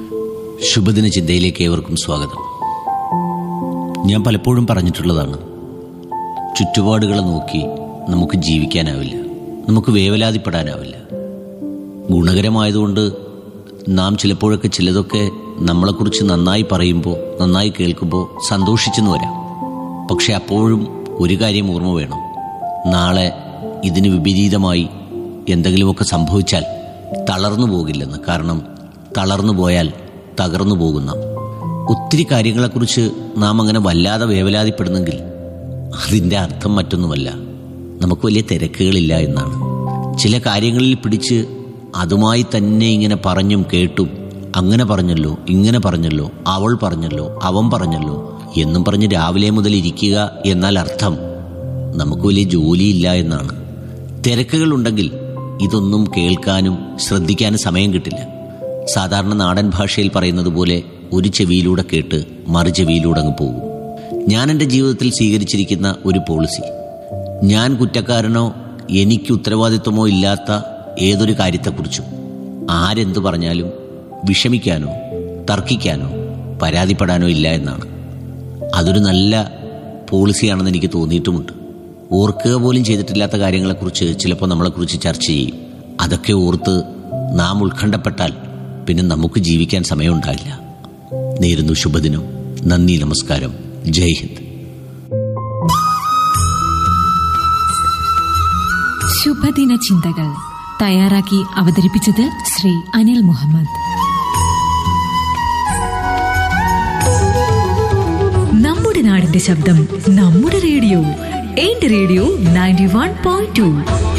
ശുഭദിന ചിന്തയിലേക്ക് ഏവർക്കും സ്വാഗതം ഞാൻ പലപ്പോഴും പറഞ്ഞിട്ടുള്ളതാണ് ചുറ്റുപാടുകളെ നോക്കി നമുക്ക് ജീവിക്കാനാവില്ല നമുക്ക് വേവലാതിപ്പെടാനാവില്ല ഗുണകരമായതുകൊണ്ട് നാം ചിലപ്പോഴൊക്കെ ചിലതൊക്കെ നമ്മളെക്കുറിച്ച് നന്നായി പറയുമ്പോൾ നന്നായി കേൾക്കുമ്പോൾ സന്തോഷിച്ചെന്ന് വരാം പക്ഷെ അപ്പോഴും ഒരു കാര്യം ഓർമ്മ വേണം നാളെ ഇതിന് വിപരീതമായി എന്തെങ്കിലുമൊക്കെ സംഭവിച്ചാൽ തളർന്നു പോകില്ലെന്ന് കാരണം തളർന്നു പോയാൽ തകർന്നു പോകുന്ന ഒത്തിരി കാര്യങ്ങളെക്കുറിച്ച് നാം അങ്ങനെ വല്ലാതെ വേവലാതിപ്പെടുന്നെങ്കിൽ അതിൻ്റെ അർത്ഥം മറ്റൊന്നുമല്ല നമുക്ക് വലിയ തിരക്കുകളില്ല എന്നാണ് ചില കാര്യങ്ങളിൽ പിടിച്ച് അതുമായി തന്നെ ഇങ്ങനെ പറഞ്ഞും കേട്ടും അങ്ങനെ പറഞ്ഞല്ലോ ഇങ്ങനെ പറഞ്ഞല്ലോ അവൾ പറഞ്ഞല്ലോ അവൻ പറഞ്ഞല്ലോ എന്നും പറഞ്ഞ് രാവിലെ മുതൽ ഇരിക്കുക എന്നാൽ അർത്ഥം നമുക്ക് വലിയ ജോലിയില്ല എന്നാണ് തിരക്കുകളുണ്ടെങ്കിൽ ഇതൊന്നും കേൾക്കാനും ശ്രദ്ധിക്കാനും സമയം കിട്ടില്ല സാധാരണ നാടൻ ഭാഷയിൽ പറയുന്നത് പോലെ ഒരു ചെവിയിലൂടെ കേട്ട് മറു ചെവിയിലൂടെ അങ്ങ് പോകും ഞാൻ എൻ്റെ ജീവിതത്തിൽ സ്വീകരിച്ചിരിക്കുന്ന ഒരു പോളിസി ഞാൻ കുറ്റക്കാരനോ എനിക്ക് ഉത്തരവാദിത്വമോ ഇല്ലാത്ത ഏതൊരു കാര്യത്തെക്കുറിച്ചും ആരെന്തു പറഞ്ഞാലും വിഷമിക്കാനോ തർക്കിക്കാനോ പരാതിപ്പെടാനോ ഇല്ല എന്നാണ് അതൊരു നല്ല പോളിസിയാണെന്ന് എനിക്ക് തോന്നിയിട്ടുമുണ്ട് ഓർക്കുക പോലും ചെയ്തിട്ടില്ലാത്ത കാര്യങ്ങളെക്കുറിച്ച് ചിലപ്പോൾ നമ്മളെക്കുറിച്ച് ചർച്ച ചെയ്യും അതൊക്കെ ഓർത്ത് നാം ഉത്കണ്ഠപ്പെട്ടാൽ പിന്നെ നമുക്ക് ജീവിക്കാൻ സമയമുണ്ടാകില്ല നേരുന്നു ശുഭദിനം നന്ദി നമസ്കാരം ജയ് ഹിന്ദ് ശുഭദിന ചിന്തകൾ തയ്യാറാക്കി അവതരിപ്പിച്ചത് ശ്രീ അനിൽ മുഹമ്മദ് നമ്മുടെ നാടിന്റെ ശബ്ദം നമ്മുടെ റേഡിയോ എന്റെ radio ninety one point to